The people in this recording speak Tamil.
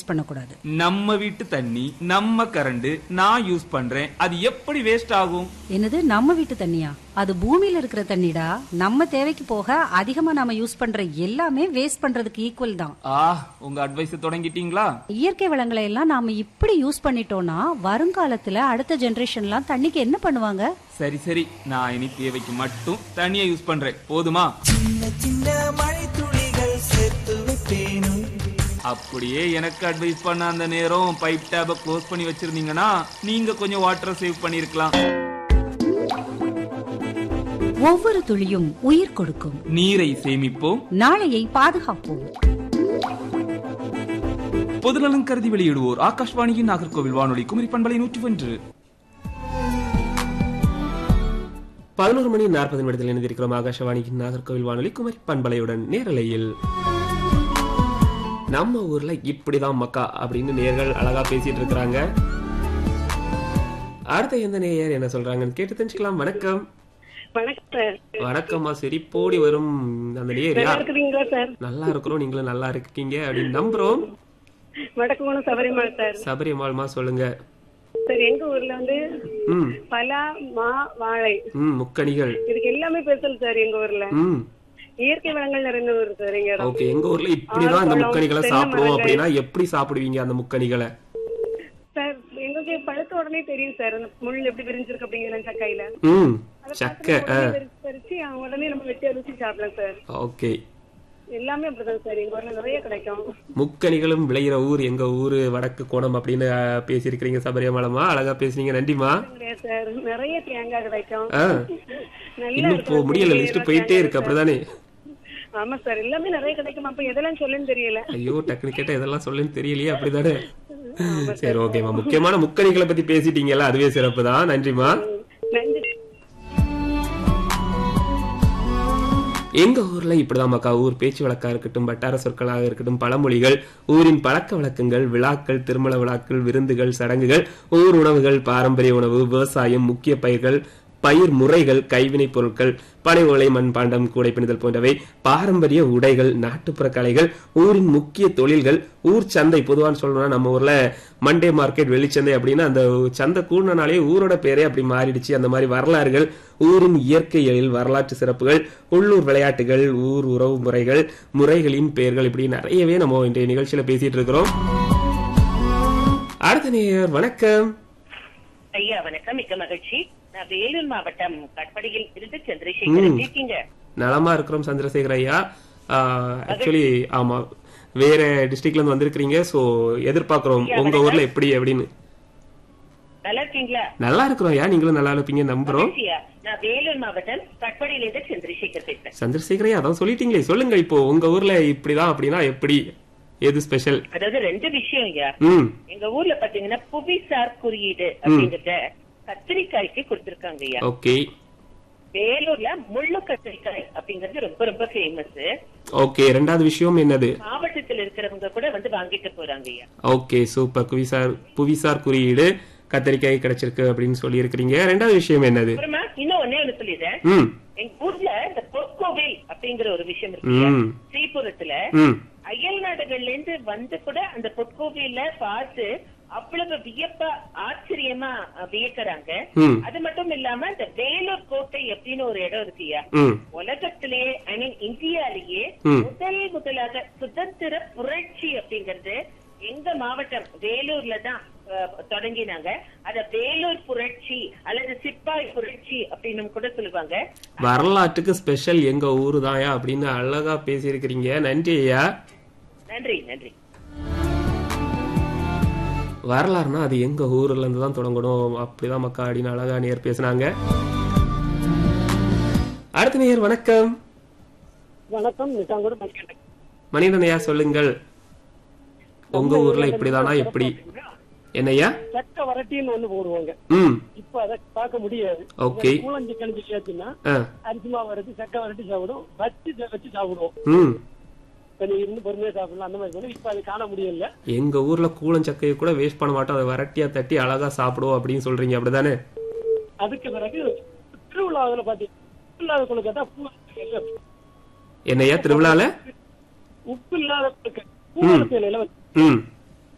பண்ணக்கூடாது நம்ம வீட்டு தண்ணி நம்ம கரண்ட் நான் யூஸ் பண்றேன் அது எப்படி வேஸ்ட் ஆகும் என்னது நம்ம வீட்டு தண்ணியா அது பூமியில இருக்கிற தண்ணிடா நம்ம தேவைக்கு போக அதிகமா நாம யூஸ் பண்ற எல்லாமே வேஸ்ட் பண்றதுக்கு ஈக்குவல் தான் ஆ உங்க அட்வைஸ் தொடங்கிட்டீங்களா இயற்கை வளங்களை எல்லாம் நாம இப்படி யூஸ் பண்ணிட்டோம்னா வருங்காலத்துல அடுத்த ஜெனரேஷன்லாம் தண்ணிக்கு என்ன பண்ணுவாங்க சரி சரி நான் இனி தேவைக்கு மட்டும் தண்ணியை யூஸ் பண்றேன் போதுமா சின்ன சின்ன மழை துளிகள் சேர்த்து வைப்பேனும் அப்படியே எனக்கு அட்வைஸ் பண்ண அந்த நேரம் பைப் டேப க்ளோஸ் பண்ணி வச்சிருந்தீங்கன்னா நீங்க கொஞ்சம் வாட்டர் சேவ் பண்ணிருக்கலாம் ஒவ்வொரு துளியும் உயிர் கொடுக்கும் நீரை சேமிப்போம் நாளையை பாதுகாப்போம் பொதுநலன் கருதி வெளியிடுவோர் ஆகாஷ்வாணியின் நாகர்கோவில் வானொலி குமரி பண்பலை நூற்றி ஒன்று பதினோரு மணி நாற்பது நிமிடத்தில் இணைந்திருக்கிறோம் ஆகாஷவாணியின் நாகர்கோவில் வானொலி குமரி பண்பலையுடன் நேரலையில் நம்ம ஊர்ல இப்படிதான் மக்கா அப்படின்னு நேர்கள் அழகா பேசிட்டு இருக்கிறாங்க அடுத்த எந்த நேயர் என்ன சொல்றாங்கன்னு கேட்டு தெரிஞ்சுக்கலாம் வணக்கம் வணக்கம் சார் வணக்கம்மா சிரிப்போடி வரும் அந்த நேயர் நல்லா யார் இருக்கிறீங்களா சார் நல்லா இருக்கிறோம் நீங்களும் நல்லா இருக்கீங்க அப்படின்னு நம்புறோம் வடக்குமணம் சபரிமலை சார் சபரிமால்மா சொல்லுங்க சார் எங்க ஊர்ல வந்து ம் பலா மா வாழை ம் முக்கணிகள் இதுக்கு எல்லாமே ஸ்பெஷல் சார் எங்க ஊர்ல ம் இயற்கை வளங்கள் நிறைந்த ஊர் சார் எங்க இடம் ஓகே எங்க ஊர்ல இப்படிதான் இந்த ஆழ்பழம், முக்கணிகளை தென்னை சாப்பிடுவோம் மரங்கள். அப்படின்னா எப்படி சாப்பிடுவீங்க அந்த முக்கணிகளை சார் எங்களுக்கு பழுத்த உடனே தெரியும் சார் அந்த முள் எப்படி விரிஞ்சிருக்கு அப்படிங்கிற சக்கையில ம் அதை சக்கை பார்த்து நம்ம உடனே விரிச்சு பறிச்சு அவங்க உடனே நம்ம வெட்டி அரிசி சாப்பிடலாம் சார் ஓகே எல்லாமே அப்படிதான் சார் எங்க ஊர்ல நிறைய கிடைக்கும் முக்கணிகளும் விளையிற ஊர் எங்க ஊரு வடக்கு கோணம் அப்படின்னு அஹ், பேசியிருக்கிறீங்க சபரிமலமா அழகா பேசுனீங்க நன்றிமா கிடையாது சார் நிறைய தேங்காய் கிடைக்கும் ஆ, நல்லா இன்னும் இருக்கும். போ முடியல தேங்காய் லிஸ்ட் போயிட்டே இருக்கு அப்படிதானே ஆமா சார் எல்லாமே நிறைய கிடைக்கும் அப்ப எதெல்லாம் சொல்லுன்னு தெரியல ஐயோ டக்குனு கேட்டா இதெல்லாம் சொல்லுன்னு தெரியலையே அப்படிதானே சரி ஓகேமா முக்கியமான முக்கணிகளை பத்தி பேசிட்டீங்கல்ல அதுவே சிறப்பு தான் நன்றிமா நன்றி எங்க ஊர்ல இப்படிதான் மக்கா ஊர் பேச்சு வழக்கா இருக்கட்டும் வட்டார சொற்களாக இருக்கட்டும் பழமொழிகள் ஊரின் பழக்க வழக்கங்கள் விழாக்கள் திருமண விழாக்கள் விருந்துகள் சடங்குகள் ஊர் உணவுகள் பாரம்பரிய உணவு விவசாயம் முக்கிய பயிர்கள் பயிர் முறைகள் கைவினைப் பொருட்கள் பனை ஓலை மண்பாண்டம் கூடை பிணிதல் போன்றவை பாரம்பரிய உடைகள் நாட்டுப்புற கலைகள் ஊரின் முக்கிய தொழில்கள் ஊர் சந்தை பொதுவான்னு சொல்லணும்னா நம்ம ஊர்ல மண்டே மார்க்கெட் வெள்ளிச்சந்தை அப்படின்னா அந்த சந்தை கூடினாலே ஊரோட பேரே அப்படி மாறிடுச்சு அந்த மாதிரி வரலாறுகள் ஊரின் இயற்கை எழில் வரலாற்று சிறப்புகள் உள்ளூர் விளையாட்டுகள் ஊர் உறவு முறைகள் முறைகளின் பெயர்கள் இப்படி நிறையவே நம்ம இன்றைய நிகழ்ச்சியில பேசிட்டு இருக்கிறோம் அடுத்த நேயர் வணக்கம் ஐயா வணக்கம் மிக்க மகிழ்ச்சி நான் வேலூர் மாவட்டம் கட்படியில் இருந்து சந்திரசேகரன் இருக்கீங்க நலமா இருக்கிறோம் சந்திரசேகர் ஐயா ஆக்சுவலி ஆமா வேற டிஸ்ட்ரிக்ட்ல இருந்து வந்திருக்கிறீங்க சோ எதிர்பார்க்கிறோம் உங்க ஊர்ல எப்படி அப்படின்னு நல்லா இருக்கீங்களா நல்லா இருக்கிறோம் ஐயா நீங்களும் நல்லா இருப்பீங்க நம்புறோம் மகிழ்ச்சியா நான் வேலூர் மாவட்டம் கட்படியில இருந்து சந்திரசேகர் பேசுறேன் சந்திரசேகர் ஐயா அதான் சொல்லிட்டீங்களே சொல்லுங்க இப்போ உங்க ஊர்ல இப்படிதான் அப்படின்னா எப்படி எது ஸ்பெஷல் அதாவது ரெண்டு விஷயம் ஐயா ம் எங்க ஊர்ல பாத்தீங்கன்னா புவிசார் குறியீடு அப்படிங்கறத கத்திரிக்காய்க்கு கொடுத்திருக்காங்க ஐயா ஓகே வேலூர்ல முள்ளு கத்திரிக்காய் அப்படிங்கறது ரொம்ப ரொம்ப ஃபேமஸ் ஓகே ரெண்டாவது விஷயம் என்னது மாவட்டத்தில் இருக்கிறவங்க கூட வந்து வாங்கிட்டு போறாங்க ஐயா ஓகே சூப்பர் புவிசார் புவிசார் குறியீடு கத்தரிக்காய் கிடைச்சிருக்கு அப்படின்னு சொல்லி இருக்கிறீங்க ரெண்டாவது விஷயம் என்னது அப்புறமா இன்னும் ஒன்னே ஒண்ணு சொல்லிடுறேன் ம் எங்க ஊர்ல இந்த பொற்கோவில் அப்படிங்கிற ஒரு விஷயம் இருக்கு இல்லையா? ம். ஸ்ரீபுரத்துல ம் அயல் நாடுகள்ல இருந்து வந்து கூட அந்த பொற்கோவில பார்த்து அவ்வளவு வியப்பா ஆச்சரியமா அஹ், வியக்கறாங்க ம் அது மட்டும் இல்லாம இந்த வேலூர் கோட்டை அப்படின்னு ஒரு இடம் இருக்குயா ம் உலகத்திலேயே ஐ மீன் இந்தியாலேயே ம். முதல் முதலாக சுதந்திர புரட்சி அப்படிங்கறது எங்க மாவட்டம் வேலூர்ல தான் அஹ், தொடங்கினாங்க அத வேலூர் புரட்சி அல்லது சிப்பாய் புரட்சி அப்படின்னு கூட சொல்லுவாங்க வரலாற்றுக்கு ஸ்பெஷல் எங்க ஊரு தாயா அப்படின்னு அழகா பேசியிருக்கிறீங்க நன்றி ஐயா நன்றி நன்றி வரலாறுனா அது எங்க ஊர்ல இருந்து தான் தொடங்கணும் அப்படிதான் மக்கா அப்படின்னு அழகா நேர் பேசுனாங்க அடுத்த நேயர் வணக்கம் வணக்கம் நிசாங்கூர் மணிகண்டன் மணிகண்டன் ஐயா சொல்லுங்கள் உங்க ஊர்ல இப்படிதானா எப்படி என்னய்யா சக்க வரட்டின்னு ஒண்ணு போடுவாங்க ம் இப்ப அதை பார்க்க முடியாது ஓகே கூழஞ்சி கணிச்சு சேர்த்துன்னா ஆ அரிசி மாவு வரட்டி சக்க வரட்டி சாப்பிடும் வச்சு வச்சு சாப்பிடுவோம் ம் கொஞ்சம் இருந்து பொறுமையா சாப்பிடலாம் அந்த மாதிரி பண்ணி இப்ப அதை காண முடியல எங்க ஊர்ல கூழஞ்சக்கையை கூட வேஸ்ட் பண்ண மாட்டோம் அதை வரட்டியா தட்டி அழகா சாப்பிடுவோம் அப்படின்னு சொல்றீங்க அப்படிதானே அதுக்கு பிறகு திருவிழாவில் பாத்தீங்கன்னா இல்லாத கொழுக்கட்டா பூ என்னய்யா திருவிழால உப்பு இல்லாத கொழுக்கட்டை பூவரசு இலையில வச்சு ம்